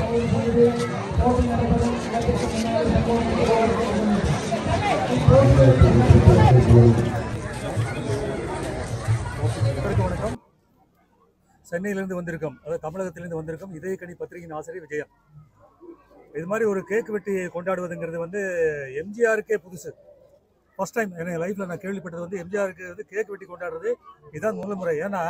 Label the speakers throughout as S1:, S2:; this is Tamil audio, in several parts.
S1: அனைவருக்கும் வணக்கம் சென்னையிலிருந்து வந்திருக்கோம் அதாவது தமிழகத்திலிருந்து வந்திருக்கோம் இதயக்கணி பத்திரிகையின் ஆசிரியர் விஜயன் இது மாதிரி ஒரு கேக் வெட்டி கொண்டாடுவதுங்கிறது வந்து எம்ஜிஆருக்கே புதுசு ஃபர்ஸ்ட் டைம் என் லைஃப்பில் நான் கேள்விப்பட்டது வந்து எம்ஜிஆருக்கு வந்து கேக் வெட்டி கொண்டாடுறது இதுதான் முதல் முறை ஏன்னா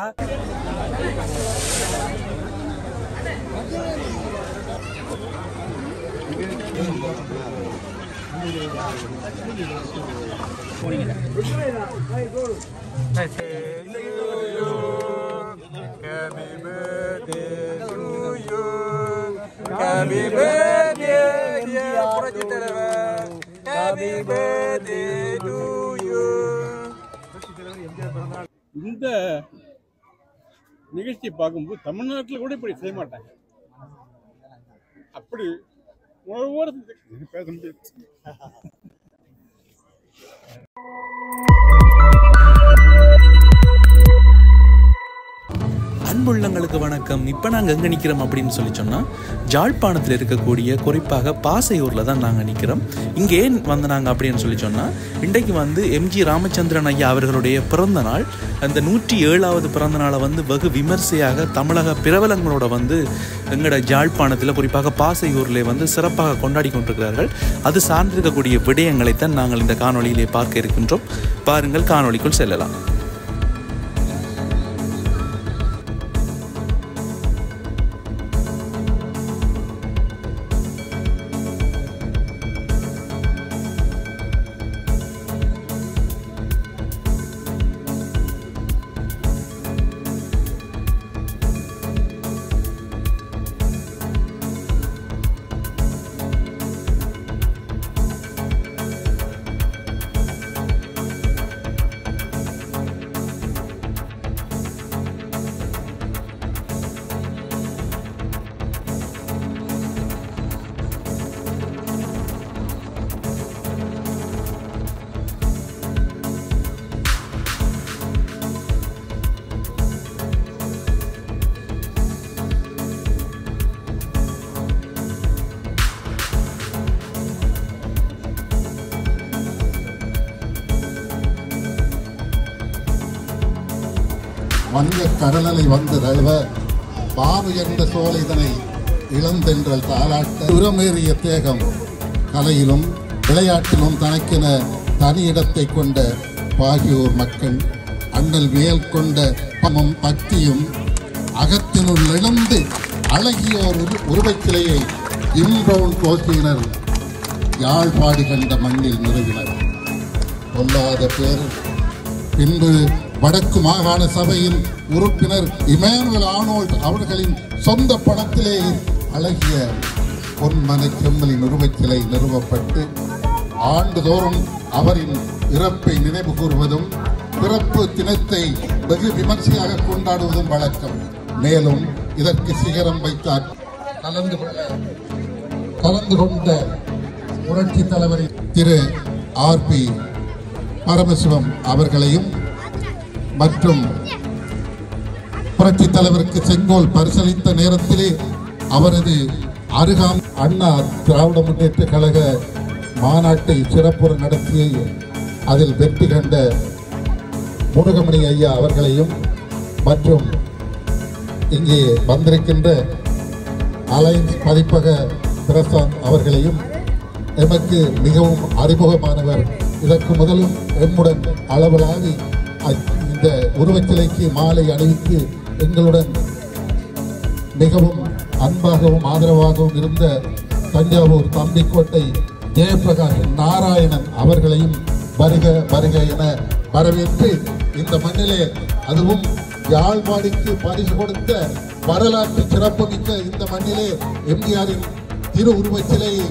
S2: Happy birthday, dear புரட்சி தலைவர். Happy birthday to you.
S3: இந்த நிகழ்ச்சி பார்க்கும்போது தமிழ்நாட்டில் கூட இப்படி செய்ய மாட்டாங்க அப்படி உணர்வோடு செஞ்சு- பேச முடியாது
S4: அன்புள்ளங்களுக்கு வணக்கம் இப்போ நாங்கள் எங்கே நிற்கிறோம் அப்படின்னு சொல்லி சொன்னால் ஜாழ்ப்பாணத்தில் இருக்கக்கூடிய குறிப்பாக பாசையூரில் தான் நாங்கள் நிற்கிறோம் இங்கே ஏன் வந்து நாங்கள் அப்படின்னு சொல்லி சொன்னால் இன்றைக்கு வந்து எம்ஜி ராமச்சந்திரன் ஐயா அவர்களுடைய பிறந்த நாள் அந்த நூற்றி ஏழாவது பிறந்த நாளை வந்து வெகு விமர்சையாக தமிழக பிரபலங்களோட வந்து எங்களோட ஜாழ்ப்பாணத்தில் குறிப்பாக பாசையூரில் வந்து சிறப்பாக கொண்டாடி கொண்டிருக்கிறார்கள் அது சார்ந்திருக்கக்கூடிய விடயங்களைத்தான் நாங்கள் இந்த காணொளியிலே பார்க்க இருக்கின்றோம் பாருங்கள் காணொளிக்குள் செல்லலாம்
S5: வங்க கடலலை வந்து தழுவ பாருயர்ந்த சோலைதனை இளந்தென்றல் தாளாட்ட உரமேறிய தேகம் கலையிலும் விளையாட்டிலும் தனக்கென தனி இடத்தை கொண்ட பாகியோர் மக்கள் அண்ணல் மேல் கொண்ட பமம் பக்தியும் அகத்தினுள் எழுந்து அழகியோர் உரு- உருவச் சிலையை இம்ரவுன் கோசியினர் யாழ்ப்பாடு கண்ட மண்ணில் நிறுவினர் பொல்லாத பேர் பின்பு வடக்கு மாகாண சபையின் உறுப்பினர் இமானுவல் ஆனோல்ட் அவர்களின் சொந்த பணத்திலே அழகிய பொன்மன செம்மலின் உருவச்சிலை நிறுவப்பட்டு ஆண்டுதோறும் அவரின் இறப்பை நினைவு கூறுவதும் பிறப்பு தினத்தை வெகு விமர்சையாக கொண்டாடுவதும் வழக்கம் மேலும் இதற்கு சிகரம் வைத்தார் கலந்து கொள்ள கலந்து கொண்ட புரட்சி தலைவரின் திரு ஆர் பி பரமசிவம் அவர்களையும் மற்றும் புரட்சி தலைவருக்கு செங்கோல் பரிசளித்த நேரத்திலே அவரது அருகாம் அண்ணா திராவிட முன்னேற்ற கழக மாநாட்டை சிறப்புற நடத்தி அதில் வெற்றி கண்ட முருகமணி ஐயா அவர்களையும் மற்றும் இங்கே வந்திருக்கின்ற அலைன்ஸ் பதிப்பக பிரசாந்த் அவர்களையும் எமக்கு மிகவும் அறிமுகமானவர் இதற்கு முதலும் எம்முடன் அளவலாவி அ- இந்த உருவச்சிலைக்கு மாலை அணிவித்து எங்களுடன் மிகவும் அன்பாகவும் ஆதரவாகவும் இருந்த தஞ்சாவூர் தம்பிக்கோட்டை ஜெயபிரகாஷ் நாராயணன் அவர்களையும் வருக வருக என வரவேற்று இந்த மண்ணிலே அதுவும் யாழ்ப்பாடிக்கு பரிசு கொடுத்த வரலாற்று சிறப்புமிக்க இந்த மண்ணிலே எம்ஜிஆரின் திரு உருவச்சிலையை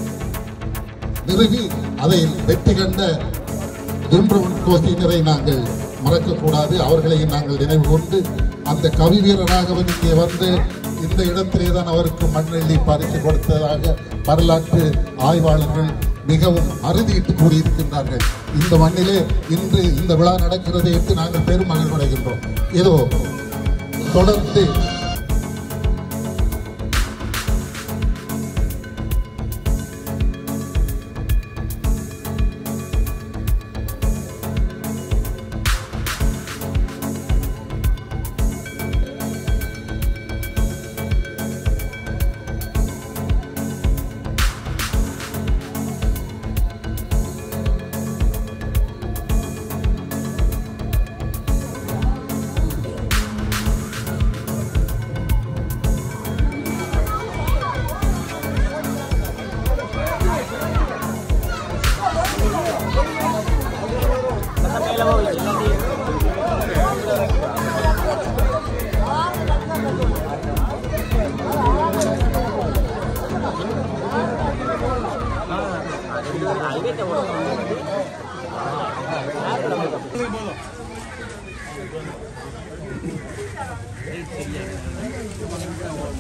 S5: நிறுவி அதை வெற்றி கண்ட இம்ரவன் கோஷினரை நாங்கள் மறக்கக்கூடாது அவர்களையும் நாங்கள் நினைவு கொண்டு அந்த கவி வீரராகவன் இங்கே வந்து இந்த இடத்திலே தான் அவருக்கு மண்ணெள்ளி பரிசு கொடுத்ததாக வரலாற்று ஆய்வாளர்கள் மிகவும் அறுதியிட்டு கூறியிருக்கின்றார்கள் இந்த மண்ணிலே இன்று இந்த விழா நடக்கிறது என்று நாங்கள் பெரும் மகிழ்வடைகின்றோம் ஏதோ தொடர்ந்து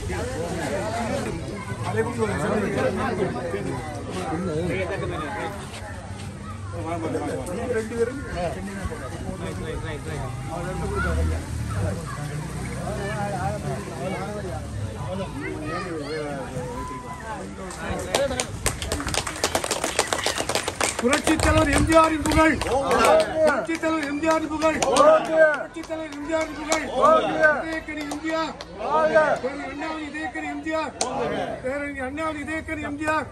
S3: புரட்சி தலைவர் எம்ஜிஆரின் புகழ் புரட்சி தலைவர் எம்ஜிஆரின் புகழ் புரட்சி தலைவர் எம்ஜிஆரின் புகழ் இதயக்கணி எம்ஜிஆர் பேரறிஞர் அண்ணாவின் இதயக்கணி எம்ஜிஆர் பேரறிஞர் அண்ணாவின் இதயக்கணி எம்ஜிஆர்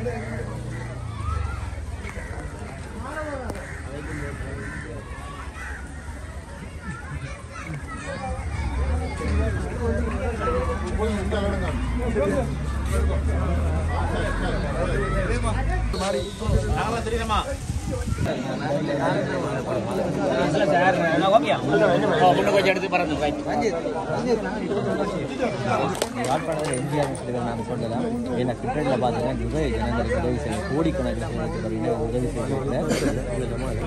S6: யாழ்ப்பாணத்தில் எம்ஜிஆர் சொல்லுங்கள் நான் சொல்லலாம் ஏன்னா கிரிக்கெட்டில் பார்த்தீங்கன்னா நிறைய ஜனங்களுக்கு உதவி செய்யும் கோடிக்கணக்கில் பார்த்தீங்கன்னா உதவி செய்யல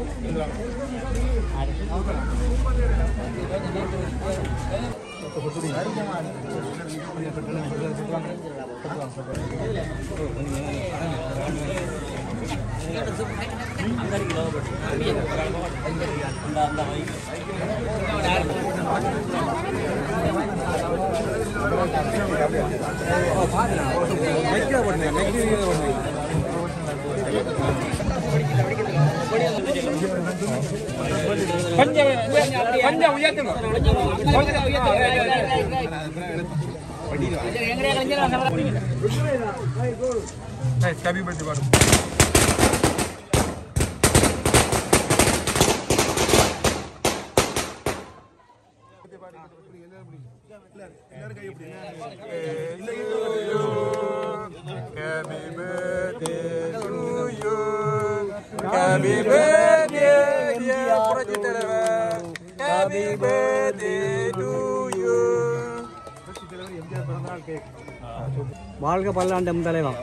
S2: Happy birthday to you. Happy birthday, dear புரட்சி தலைவர். Happy birthday to you.
S6: வாழ்க பல்லாண்டம் தலைவா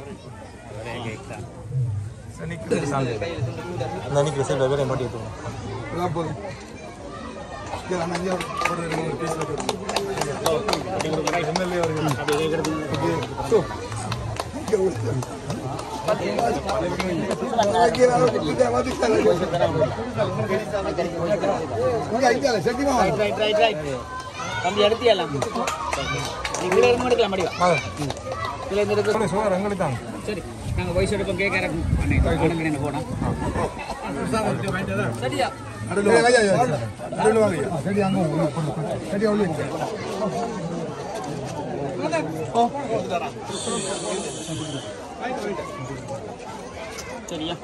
S7: தம்பி எடுத்தியெல்லாம் நீங்க இருந்து எடுக்கலாம் முடியும் இதுல இருந்து எடுத்து சரி நாங்க வயசு எடுப்போம் கேட்க இறக்கும் போனோம் சரியா சரியா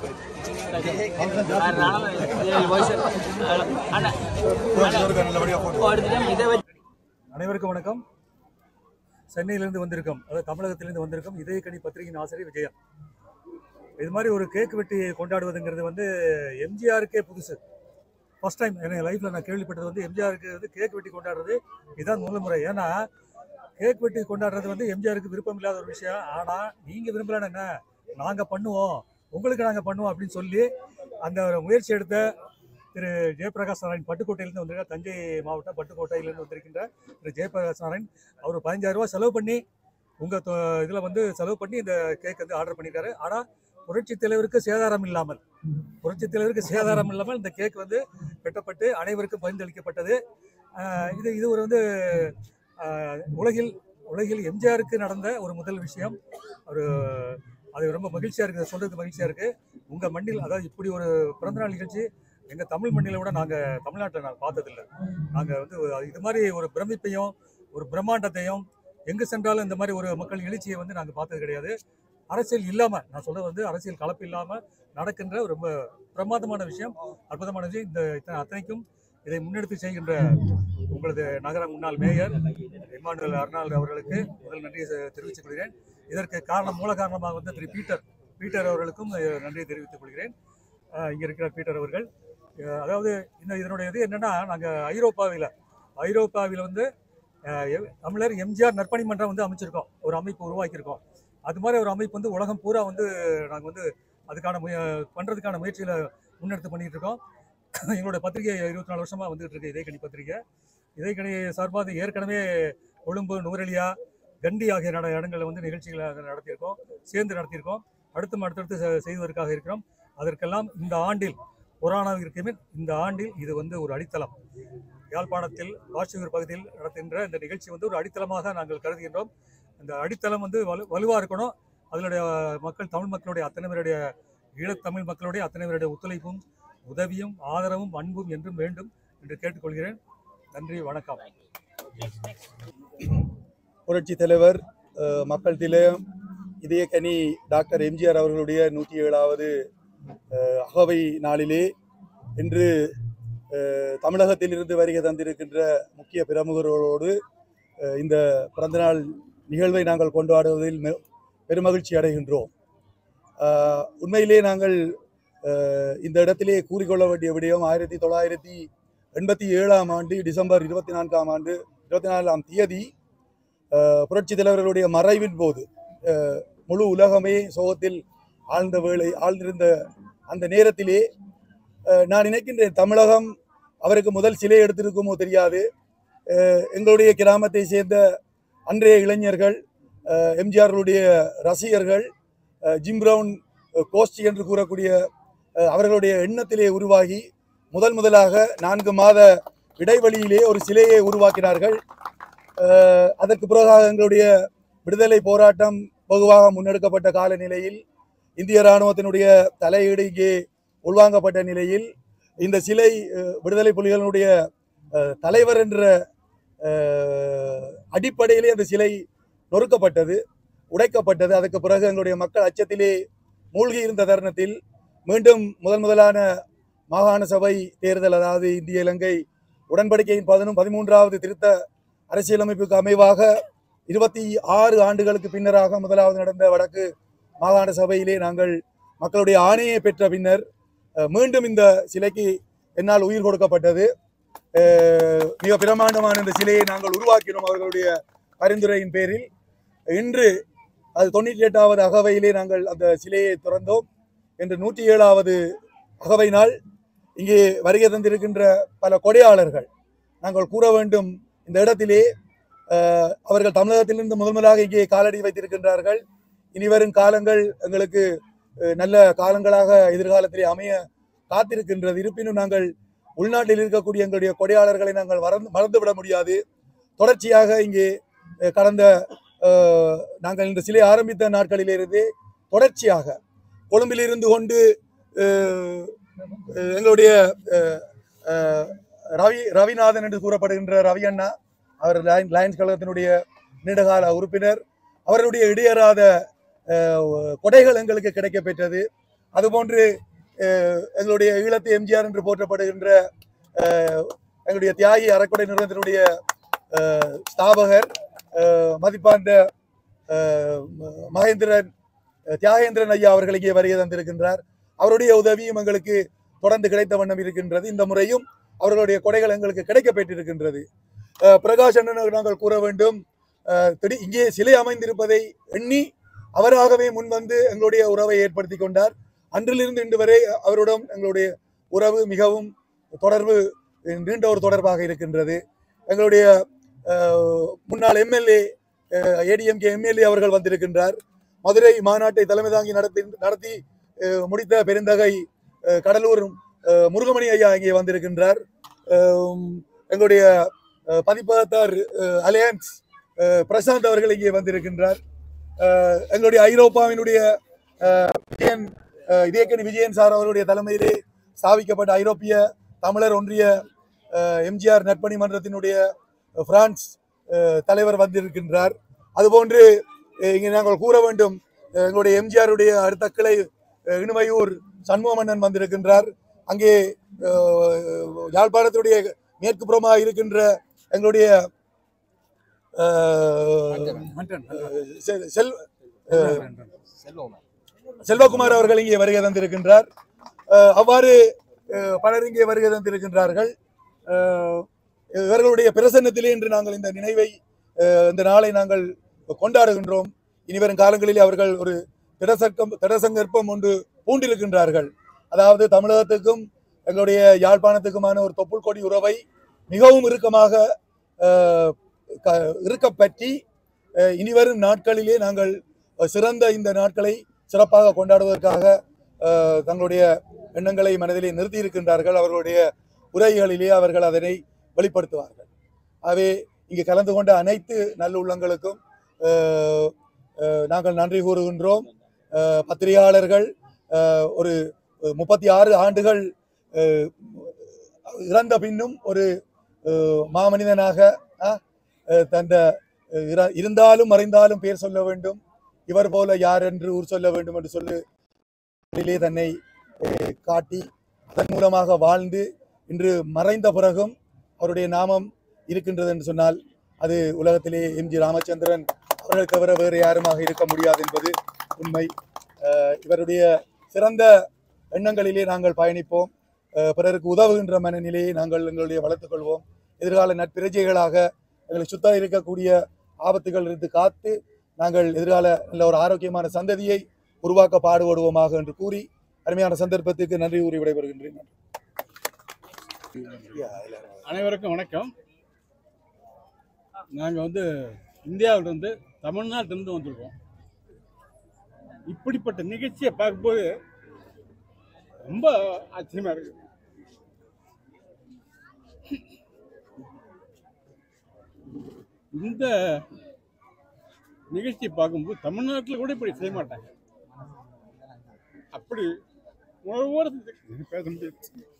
S7: இதை வச்சு
S1: அனைவருக்கும் வணக்கம் சென்னையிலிருந்து வந்திருக்கோம் அதாவது தமிழகத்திலிருந்து வந்திருக்கோம் இதயக்கணி பத்திரிகையின் ஆசிரியர் விஜயன் இது மாதிரி ஒரு கேக் வெட்டி கொண்டாடுவதுங்கிறது வந்து எம்ஜிஆருக்கே புதுசு ஃபர்ஸ்ட் டைம் என் லைஃப்பில் நான் கேள்விப்பட்டது வந்து எம்ஜிஆருக்கு வந்து கேக் வெட்டி கொண்டாடுறது இதுதான் முதல் முறை ஏன்னா கேக் வெட்டி கொண்டாடுறது வந்து எம்ஜிஆருக்கு விருப்பம் இல்லாத ஒரு விஷயம் ஆனால் நீங்கள் விரும்பலன்னு என்ன நாங்கள் பண்ணுவோம் உங்களுக்கு நாங்கள் பண்ணுவோம் அப்படின்னு சொல்லி அந்த ஒரு முயற்சி எடுத்த திரு ஜெயபிரகாஷ் நாராயண் பட்டுக்கோட்டையிலேருந்து வந்திருக்க தஞ்சை மாவட்டம் பட்டுக்கோட்டையிலேருந்து வந்திருக்கின்ற திரு ஜெயபிரகாஷ் நாராயண் அவர் பதினஞ்சாயிரம் ரூபாய் செலவு பண்ணி உங்கள் இதில் வந்து செலவு பண்ணி இந்த கேக் வந்து ஆர்டர் பண்ணியிருக்காரு ஆனால் புரட்சி தலைவருக்கு சேதாரம் இல்லாமல் புரட்சி தலைவருக்கு சேதாரம் இல்லாமல் இந்த கேக் வந்து வெட்டப்பட்டு அனைவருக்கும் பரிந்தளிக்கப்பட்டது ஆஹ் இது இது ஒரு வந்து ஆஹ் உலகில் உலகில் எம்ஜிஆருக்கு நடந்த ஒரு முதல் விஷயம் ஒரு அது ரொம்ப மகிழ்ச்சியாக இருக்குது சொல்றதுக்கு மகிழ்ச்சியாக இருக்குது உங்கள் மண்ணில் அதாவது இப்படி ஒரு பிறந்தநாள் நிகழ்ச்சி எங்கள் தமிழ் மண்ணில் கூட நாங்கள் தமிழ்நாட்டில் நான் பார்த்ததில்ல நாங்கள் வந்து ஒரு- இது மாதிரி ஒரு பிரமிப்பையும் ஒரு பிரம்மாண்டத்தையும் எங்கு சென்றாலும் இந்த மாதிரி ஒரு மக்கள் எழுச்சியை வந்து நாங்கள் பார்த்தது கிடையாது அரசியல் இல்லாமல் நான் சொல்றது வந்து அரசியல் கலப்பு இல்லாமல் நடக்கின்ற ஒரு ரொம்ப பிரமாதமான விஷயம் அற்புதமான விஷயம் இந்த இத்தனை அத்தனைக்கும் இதை முன்னெடுத்து செய்கின்ற உங்களது நகர முன்னாள் மேயர் இமானுவேல் அர்னால்டு அவர்களுக்கு முதல் நன்றியை செ- தெரிவித்துக் கொள்கிறேன் இதற்கு காரணம் மூல காரணமாக வந்து திரு பீட்டர் பீட்டர் அவர்களுக்கும் அஹ், நன்றியை தெரிவித்துக் கொள்கிறேன் அஹ், இங்க இருக்கிற பீட்டர் அவர்கள் அஹ், அதாவது இந்த இதனுடைய இது என்னன்னா நாங்கள் ஐரோப்பாவில் ஐரோப்பாவில் வந்து அஹ், எ- தமிழர் எம்ஜிஆர் நற்பணி மன்றம் வந்து அமைச்சிருக்கோம் ஒரு அமைப்பு உருவாக்கியிருக்கோம் அது மாதிரி ஒரு அமைப்பு வந்து உலகம் பூரா வந்து நாங்கள் வந்து அதுக்கான முய பண்ணுறதுக்கான முயற்சியில் முன்னெடுத்து பண்ணிட்டு இருக்கோம் எங்களோட பத்திரிகை இருபத்தி நாலு வருஷமாக வந்துகிட்டு இருக்கு இதயக்கணி பத்திரிகை இதயக்கணி சார்பாக ஏற்கனவே கொழும்பு நுவரெலியா கண்டி ஆகிய நட இடங்களில் வந்து நிகழ்ச்சிகளை நடத்தியிருக்கோம் சேர்ந்து நடத்தியிருக்கோம் அடுத்தும் அடுத்தடுத்து செ- செய்வதற்காக இருக்கிறோம் அதற்கெல்லாம் இந்த ஆண்டில் கொரோனாவிற்கு பின் இந்த ஆண்டில் இது வந்து ஒரு அடித்தளம் யாழ்ப்பாணத்தில் வாஷுகர் பகுதியில் நடத்துகின்ற இந்த நிகழ்ச்சி வந்து ஒரு அடித்தளமாக நாங்கள் கருதுகின்றோம் இந்த அடித்தளம் வந்து வலு வலுவாக இருக்கணும் அதனுடைய மக்கள் தமிழ் மக்களுடைய அத்தனை பேருடைய ஈழத்தமிழ் மக்களுடைய அத்தனை பேருடைய ஒத்துழைப்பும் உதவியும் ஆதரவும் அன்பும் என்றும் வேண்டும் என்று கேட்டுக்கொள்கிறேன் நன்றி வணக்கம்
S8: புரட்சி தலைவர் அஹ், மக்கள் திலயம் இதயக்கனி டாக்டர் எம்ஜிஆர் அவர்களுடைய நூற்றி ஏழாவது அஹ், அகவை நாளிலே இன்று அஹ், தமிழகத்தில் இருந்து வருகை தந்திருக்கின்ற முக்கிய பிரமுகர்களோடு அஹ், இந்த பிறந்தநாள் நிகழ்வை நாங்கள் கொண்டாடுவதில் மெ- பெருமகிழ்ச்சி அடைகின்றோம் அஹ், உண்மையிலே நாங்கள் அஹ், இந்த இடத்திலே கூறிக்கொள்ள வேண்டிய விடயம் ஆயிரத்தி தொள்ளாயிரத்தி எண்பத்தி ஏழாம் ஆண்டு டிசம்பர் இருபத்தி நான்காம் ஆண்டு இருபத்தி நாலாம் தேதி அஹ், புரட்சி தலைவர்களுடைய மறைவின் போது அஹ், முழு உலகமே சோகத்தில் ஆழ்ந்த வேளை ஆழ்ந்திருந்த அந்த நேரத்திலே அஹ், நான் நினைக்கின்றேன் தமிழகம் அவருக்கு முதல் சிலை எடுத்திருக்குமோ தெரியாது அஹ், எங்களுடைய கிராமத்தை சேர்ந்த அன்றைய இளைஞர்கள் அஹ், எம்ஜிஆர்களுடைய ரசிகர்கள் அஹ், ஜிம் பிரவுன் அஹ், கோஷ்டி என்று கூறக்கூடிய அஹ், அவர்களுடைய எண்ணத்திலே உருவாகி முதல் முதலாக நான்கு மாத இடைவெளியிலே ஒரு சிலையை உருவாக்கினார்கள் அஹ், அதற்கு பிறகாக எங்களுடைய விடுதலை போராட்டம் வெகுவாக முன்னெடுக்கப்பட்ட கால நிலையில் இந்திய இராணுவத்தினுடைய தலையீடு இங்கே உள்வாங்கப்பட்ட நிலையில் இந்த சிலை அஹ், விடுதலை புலிகளுடைய அஹ், தலைவர் என்ற அஹ், அடிப்படையிலே அந்த சிலை நொறுக்கப்பட்டது உடைக்கப்பட்டது அதற்கு பிறகு எங்களுடைய மக்கள் அச்சத்திலே மூழ்கி இருந்த தருணத்தில் மீண்டும் முதல் முதலான மாகாண சபை தேர்தல் அதாவது இந்திய இலங்கை உடன்படிக்கையின் பதினொன்று பதிமூன்றாவது திருத்த அரசியலமைப்புக்கு அமைவாக இருபத்தி ஆறு ஆண்டுகளுக்கு பின்னராக முதலாவது நடந்த வடக்கு மாகாண சபையிலே நாங்கள் மக்களுடைய ஆணையை பெற்ற பின்னர் அஹ், மீண்டும் இந்த சிலைக்கு என்னால் உயிர் கொடுக்கப்பட்டது அஹ், மிக பிரமாண்டமான இந்த சிலையை நாங்கள் உருவாக்கினோம் அவர்களுடைய பரிந்துரையின் பேரில் இன்று அது தொண்ணூற்றி எட்டாவது அகவையிலே நாங்கள் அந்த சிலையை திறந்தோம் என்று நூற்றி ஏழாவது அகவை நாள் இங்கே வருகை தந்திருக்கின்ற பல கொடையாளர்கள் நாங்கள் கூற வேண்டும் இந்த இடத்திலே அஹ், அவர்கள் தமிழகத்திலிருந்து முதல் முதலாக இங்கே காலடி வைத்திருக்கின்றார்கள் இனி வரும் காலங்கள் எங்களுக்கு அஹ், நல்ல காலங்களாக எதிர்காலத்திலே அமைய காத்திருக்கின்றது இருப்பினும் நாங்கள் உள்நாட்டில் இருக்கக்கூடிய எங்களுடைய கொடையாளர்களை நாங்கள் மறந்து மறந்துவிட முடியாது தொடர்ச்சியாக இங்கே அஹ், கடந்த அஹ், நாங்கள் இந்த சிலை ஆரம்பித்த நாட்களிலிருந்து தொடர்ச்சியாக கொழும்பில் இருந்து கொண்டு அஹ், அஹ், எங்களுடைய அஹ், அஹ், ரவி ரவிநாதன் என்று கூறப்படுகின்ற ரவி அண்ணா அவர் லயன் லயன்ஸ் கழகத்தினுடைய நீண்டகால உறுப்பினர் அவருடைய இடையறாத அஹ், கொடைகள் எங்களுக்கு கிடைக்க பெற்றது அதுபோன்று அஹ், எங்களுடைய ஈழத்து எம்ஜிஆர் என்று போற்றப்படுகின்ற அஹ், எங்களுடைய தியாகி அறக்கொடை நிறுவனத்தினுடைய அஹ், ஸ்தாபகர் அஹ், மதிப்பார்ந்த அஹ், ம- மகேந்திரன் அஹ், தியாகேந்திரன் ஐயா அவர்கள் இங்கே வருகை தந்திருக்கின்றார் அவருடைய உதவியும் எங்களுக்கு தொடர்ந்து கிடைத்த வண்ணம் இருக்கின்றது இந்த முறையும் அவர்களுடைய கொடைகள் எங்களுக்கு கிடைக்க பெற்றிருக்கின்றது அஹ், பிரகாஷ் அண்ணனுக்கு நாங்கள் கூற வேண்டும் அஹ், திடீர் இங்கே சிலை அமைந்திருப்பதை எண்ணி அவராகவே முன்வந்து எங்களுடைய உறவை ஏற்படுத்தி கொண்டார் அன்றிலிருந்து இன்று வரை அவருடன் எங்களுடைய உறவு மிகவும் தொடர்பு நீண்ட ஒரு தொடர்பாக இருக்கின்றது எங்களுடைய அஹ், முன்னாள் எம்எல்ஏ ஏடிஎம்கே எம்எல்ஏ அவர்கள் வந்திருக்கின்றார் மதுரை மாநாட்டை தலைமை தாங்கி நடத்தி நடத்தி அஹ், முடித்த பெருந்தகை அஹ், கடலூர் அஹ், முருகமணி ஐயா இங்கே வந்திருக்கின்றார் அஹ், எங்களுடைய அஹ், பதிப்பகத்தார் அஹ், அலையன்ஸ் அஹ், பிரசாந்த் அவர்கள் இங்கே வந்திருக்கின்றார் அஹ், எங்களுடைய ஐரோப்பாவினுடைய அஹ், விஜயன் அஹ், இதயக்கணி விஜயன் சார் அவருடைய தலைமையிலே ஸ்தாபிக்கப்பட்ட ஐரோப்பிய தமிழர் ஒன்றிய அஹ், எம்ஜிஆர் நற்பணி மன்றத்தினுடைய அஹ், பிரான்ஸ் அஹ், தலைவர் வந்திருக்கின்றார் அதுபோன்று அஹ், இங்கே நாங்கள் கூற வேண்டும் அஹ், எங்களுடைய எம்ஜிஆருடைய அடுத்த கிளை அஹ், இணுமையூர் சண்முகமன்னன் வந்திருக்கின்றார் அங்கே அஹ், யாழ்ப்பாணத்துடைய மேற்கு புறமாக இருக்கின்ற எங்களுடைய அஹ், செல்- செல் அஹ், செல்வகுமார் அவர்கள் இங்கே வருகை தந்திருக்கின்றார் அஹ், அவ்வாறு அஹ், பலர் இங்கே வருகை தந்திருக்கின்றார்கள் அஹ், இவர்களுடைய பிரசன்னத்திலே இன்று நாங்கள் இந்த நினைவை அஹ், இந்த நாளை நாங்கள் கொண்டாடுகின்றோம் இனிவரும் காலங்களிலே அவர்கள் ஒரு திடசக்கம் திடசங்கற்பம் ஒன்று பூண்டிருக்கின்றார்கள் அதாவது தமிழகத்துக்கும் எங்களுடைய யாழ்ப்பாணத்துக்குமான ஒரு தொப்புள் கொடி உறவை மிகவும் இறுக்கமாக அஹ், க இறுக்கப்பற்றி அஹ், இனிவரும் நாட்களிலே நாங்கள் அஹ், சிறந்த இந்த நாட்களை சிறப்பாக கொண்டாடுவதற்காக அஹ், தங்களுடைய எண்ணங்களை மனதிலே நிறுத்தி இருக்கின்றார்கள் அவர்களுடைய உரைகளிலே அவர்கள் அதனை வெளிப்படுத்துவார்கள் ஆகவே இங்கு கலந்து கொண்ட அனைத்து நல்லுள்ளங்களுக்கும் அஹ், அஹ், நாங்கள் நன்றி கூறுகின்றோம் அஹ், பத்திரிகையாளர்கள் அஹ், ஒரு முப்பத்தி ஆறு ஆண்டுகள் அஹ், இறந்த பின்னும் ஒரு அஹ், மாமனிதனாக அஹ், அஹ், தந்த அஹ், இற- இருந்தாலும் மறைந்தாலும் பேர் சொல்ல வேண்டும் இவர் போல யார் என்று ஊர் சொல்ல வேண்டும் என்று சொல்லி அதிலே தன்னை அஹ், காட்டி அதன் மூலமாக வாழ்ந்து இன்று மறைந்த பிறகும் அவருடைய நாமம் இருக்கின்றது என்று சொன்னால் அது உலகத்திலே எம்ஜி ராமச்சந்திரன் அவர்களை தவிர வேறு யாருமாக இருக்க முடியாது என்பது உண்மை அஹ், இவருடைய சிறந்த எண்ணங்களிலே நாங்கள் பயணிப்போம் அஹ், பிறருக்கு உதவுகின்ற மனநிலையை நாங்கள் எங்களுடைய வளர்த்துக் கொள்வோம் எதிர்கால நற்பிரஜைகளாக எங்களை சுத்த இருக்கக்கூடிய ஆபத்துகள் இருந்து காத்து நாங்கள் எதிர்கால நல்ல ஒரு ஆரோக்கியமான சந்ததியை உருவாக்க பாடுபடுவோமாக என்று கூறி அருமையான சந்தர்ப்பத்துக்கு நன்றி கூறி விடைபெறுகின்றேன்
S3: அனைவருக்கும் வணக்கம் நாங்கள் வந்து இந்தியாவிலிருந்து தமிழ்நாட்டிலிருந்து வந்திருக்கோம் இப்படிப்பட்ட நிகழ்ச்சியை பார்க்கும்போது ரொம்ப ஆச்சரியமா இருக்கு இந்த நிகழ்ச்சியை பார்க்கும்போது தமிழ்நாட்டில் கூட இப்படி செய்ய மாட்டாங்க அப்படி ஒவ்வொரு பேச முடியாது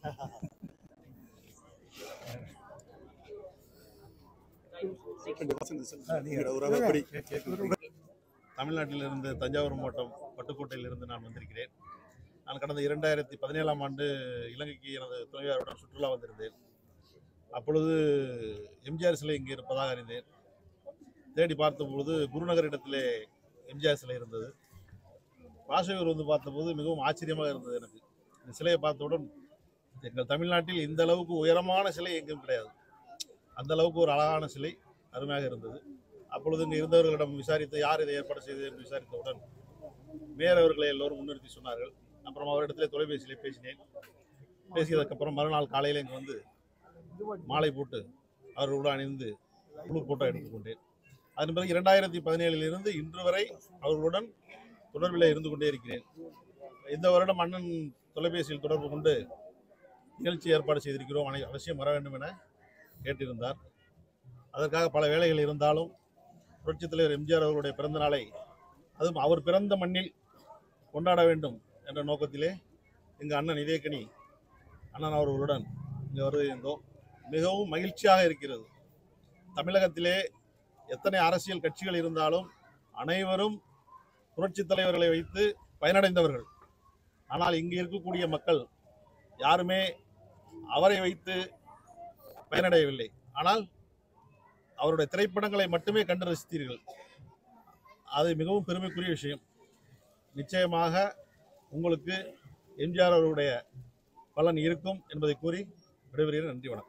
S9: தமிழ்நாட்டிலிருந்து தஞ்சாவூர் மாவட்டம் பட்டுக்கோட்டையிலிருந்து நான் வந்திருக்கிறேன் நான் கடந்த இரண்டாயிரத்தி பதினேழாம் ஆண்டு இலங்கைக்கு எனது துணைவியாருடன் சுற்றுலா வந்திருந்தேன் அப்பொழுது எம்ஜிஆர் சிலை இங்கே இருப்பதாக அறிந்தேன் தேடி பார்த்தபொழுது குருநகர் இடத்திலே எம்ஜிஆர் சிலை இருந்தது பாஷையூர் வந்து பார்த்தபோது மிகவும் ஆச்சரியமாக இருந்தது எனக்கு இந்த சிலையை பார்த்தவுடன் எங்கள் தமிழ்நாட்டில் இந்த அளவுக்கு உயரமான சிலை எங்கும் கிடையாது அந்த அளவுக்கு ஒரு அழகான சிலை அருமையாக இருந்தது அப்பொழுது இங்கே இருந்தவர்களிடம் விசாரித்து யார் இதை ஏற்பாடு செய்தது என்று விசாரித்தவுடன் மேயர் அவர்களை எல்லோரும் முன்னிறுத்தி சொன்னார்கள் அப்புறம் அவரிடத்திலே தொலைபேசியிலே பேசினேன் பேசியதுக்கப்புறம் மறுநாள் காலையில் இங்கே வந்து மாலை போட்டு அவர்களோடு அணிந்து குழு போட்டோ எடுத்துக்கொண்டேன் அதன் பிறகு இரண்டாயிரத்தி பதினேழிலிருந்து இன்று வரை அவர்களுடன் தொடர்பில் இருந்து கொண்டே இருக்கிறேன் இந்த வருடம் அண்ணன் தொலைபேசியில் தொடர்பு கொண்டு நிகழ்ச்சி ஏற்பாடு செய்திருக்கிறோம் அனை- அவசியம் வர வேண்டும் என கேட்டிருந்தார் அதற்காக பல வேலைகள் இருந்தாலும் புரட்சித் தலைவர் எம்ஜிஆர் அவர்களுடைய பிறந்த நாளை அதுவும் அவர் பிறந்த மண்ணில் கொண்டாட வேண்டும் என்ற நோக்கத்திலே எங்கள் அண்ணன் இதயக்கனி அண்ணன் அவர்களுடன் இங்கே வருகின்றோம் மிகவும் மகிழ்ச்சியாக இருக்கிறது தமிழகத்திலே எத்தனை அரசியல் கட்சிகள் இருந்தாலும் அனைவரும் புரட்சித் தலைவர்களை வைத்து பயனடைந்தவர்கள் ஆனால் இங்கே இருக்கக்கூடிய மக்கள் யாருமே அவரை வைத்து பயனடையவில்லை ஆனால் அவருடைய திரைப்படங்களை மட்டுமே கண்டு ரசித்தீர்கள் அது மிகவும் பெருமைக்குரிய விஷயம் நிச்சயமாக உங்களுக்கு எம்ஜிஆர் அவருடைய பலன் இருக்கும் என்பதை கூறி விடைபெறுகிறேன் நன்றி வணக்கம்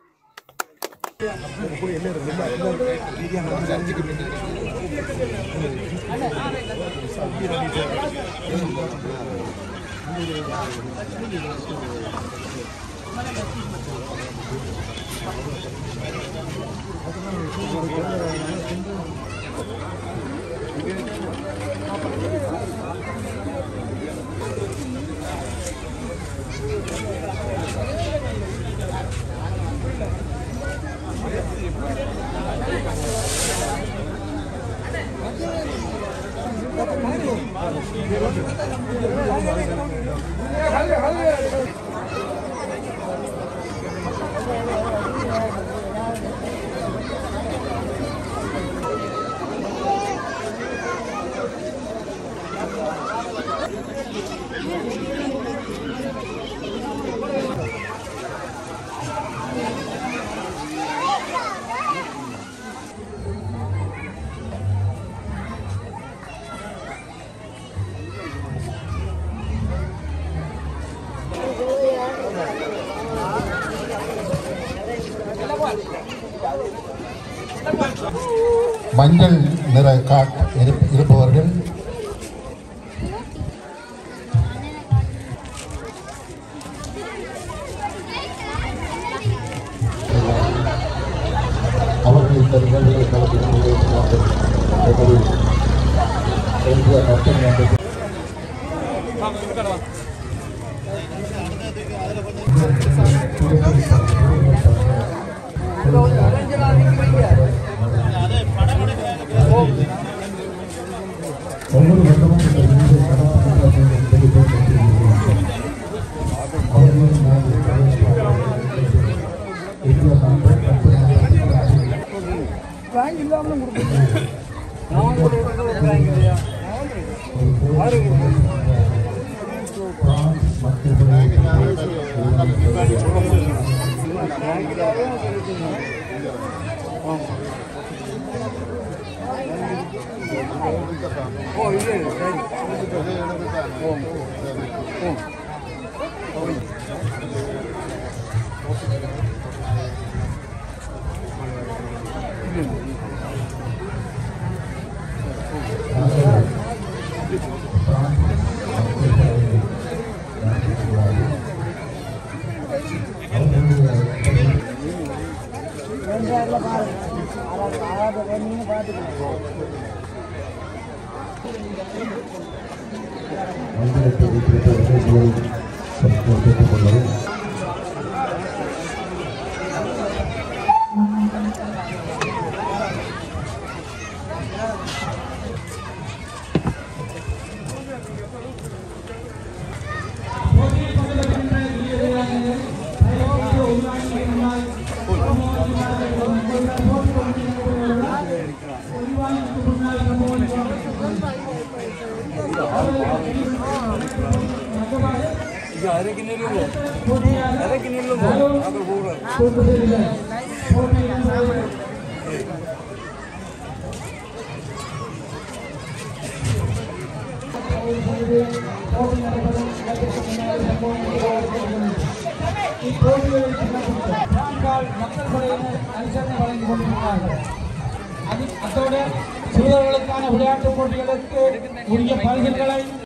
S5: மஞ்சள் நிற காட் இருப்ப- இருப்பவர்கள் அவர்கள் இந்த நிகழ்வில் கலந்து ஒவ்வொரு வருடமும் இந்த விருதை கடற்படை பெற்றுக்கொண்டிருக்கிறார்கள். அவர்களும் நாங்கள் இந்திய மக்கள் மந்திரத்தை வைத்திருப்பவர்கள் பெற்றுக்கொள்ளவும்
S10: மக்கள் படையினர் அனுசரணை வழங்கி கொண்டிருக்கிறார்கள் அது- அத்தோடு சிறுவர்களுக்கான விளையாட்டுப் போட்டிகளுக்கு உரிய பரிசுகளை